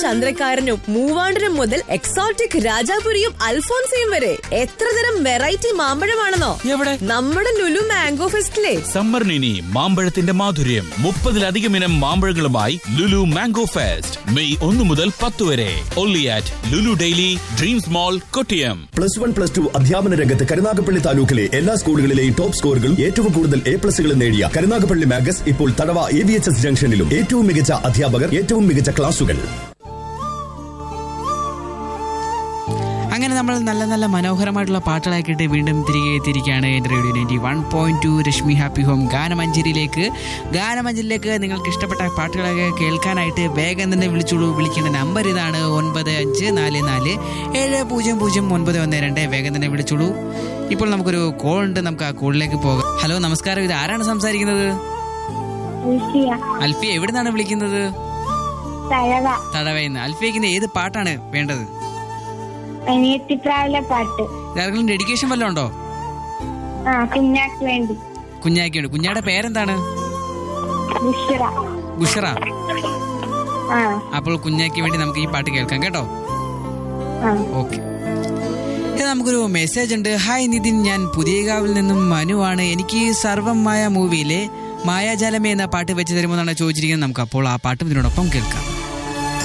ചന്ദ്രക്കാരനും മൂവാണ്ടനും മുതൽ എക്സോട്ടിക് രാജാപുരിയും അൽഫോൻസയും വരെ എത്ര തരം വെറൈറ്റി മാമ്പഴമാണെന്നോ എവിടെ നമ്മുടെ ലുലു മാംഗോ ഫെസ്റ്റിലെ സമ്മറിനി മാമ്പഴത്തിന്റെ മാധുര്യം മുപ്പതിലധികം ഇനം മാമ്പഴങ്ങളുമായി ലുലു മാംഗോ ഫെസ്റ്റ് മെയ് ഒന്ന് മുതൽ പത്ത് വരെ only at Lulu daily dreams mall Kottiyam plus one plus two അധ്യാപന രംഗത്ത് കരുനാഗപ്പള്ളി താലൂക്കിലെ എല്ലാ സ്കൂളുകളിലെയും ടോപ്പ് സ്കോറുകളും ഏറ്റവും കൂടുതൽ എ പ്ലസുകളും നേടിയ കരുനാഗപ്പള്ളി മാഗസ് ഇപ്പോൾ തടവ എ വി എച്ച് എസ് ജംഗ്ഷനിലും ഏറ്റവും മികച്ച അധ്യാപകർ ഏറ്റവും മികച്ച ക്ലാസുകൾ അങ്ങനെ നമ്മൾ നല്ല നല്ല മനോഹരമായിട്ടുള്ള പാട്ടുകളാക്കിയിട്ട് വീണ്ടും തിരികെ എത്തിയിരിക്കുകയാണ് എൻ്റെ radio ninety one point two Rashmi happy home ഗാനമഞ്ചേരിയിലേക്ക് ഗാനമഞ്ചേരിയിലേക്ക് നിങ്ങൾക്ക് ഇഷ്ടപ്പെട്ട പാട്ടുകളൊക്കെ കേൾക്കാനായിട്ട് വേഗം തന്നെ വിളിച്ചോളൂ വിളിക്കേണ്ട നമ്പർ ഇതാണ് ഒൻപത് അഞ്ച് നാല് നാല് ഏഴ് പൂജ്യം പൂജ്യം ഒൻപത് ഒന്ന് രണ്ട് വേഗം തന്നെ വിളിച്ചോളൂ ഇപ്പോൾ നമുക്കൊരു കോൾ ഉണ്ട് നമുക്ക് ആ കോളിലേക്ക് പോകാം ഹലോ നമസ്കാരം ഇത് ആരാണ് സംസാരിക്കുന്നത് ഋഷിയ അൽഫിയ എവിടെ നിന്നാണ് വിളിക്കുന്നത് തഴവ തടവയെന്ന് അൽഫിയക്ക് ഇന്ന് ഏത് പാട്ടാണ് വേണ്ടത് അനിയത്തിപ്രാവിലെ പാട്ട് ഇതാർക്കെങ്കിലും ഡെഡിക്കേഷൻ വല്ലതും ഉണ്ടോ ആ കുഞ്ഞാക്ക് വേണ്ടി കുഞ്ഞാക്കിയുണ്ട് കുഞ്ഞാടെ പേരെന്താണ് ബുഷറ ബുഷറ ആ അപ്പോൾ കുഞ്ഞാക്ക് വേണ്ടി നമുക്ക് ഈ പാട്ട് കേൾക്കാം കേട്ടോ ആ ഓക്കെ ഇത് നമുക്കൊരു മെസ്സേജ് ഉണ്ട് ഹായ് നിതിൻ ഞാൻ പുതിയകാവിൽ നിന്നും മനുവാണ് എനിക്ക് സർവം മായ മൂവിയിലെ മായാജാലമേ എന്ന പാട്ട് വെച്ച് തരുമോ എന്നാണ് ചോദിച്ചിരിക്കുന്നത് നമുക്ക് അപ്പോൾ ആ പാട്ടും ഇതിനോടൊപ്പം കേൾക്കാം